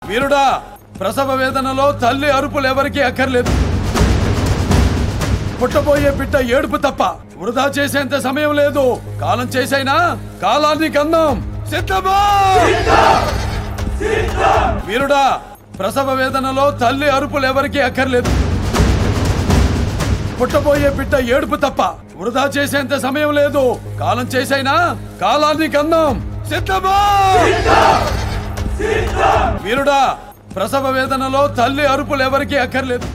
వీరుడా ప్రసవ వేదనలో తల్లి అరుపులు ఎవరికీ అక్కర్లేదు పుట్టబోయే బిడ్డ ఏడుపు తప్ప వృధా చేసేంత సమయం లేదు కాలం చేసైనా కాలాన్ని కందాం సిద్ధమా వీరుడా ప్రసవ వేదనలో తల్లి అరుపులు ఎవరికీ అక్కర్లేదు పుట్టబోయే బిడ్డ ఏడుపు తప్ప వృధా చేసేంత సమయం లేదు కాలం చేసైనా కాలాన్ని కందాం సిద్ధమా వీరుడా ప్రసవ వేదనలో తల్లి అరుపులు ఎవరికీ అక్కర్లేదు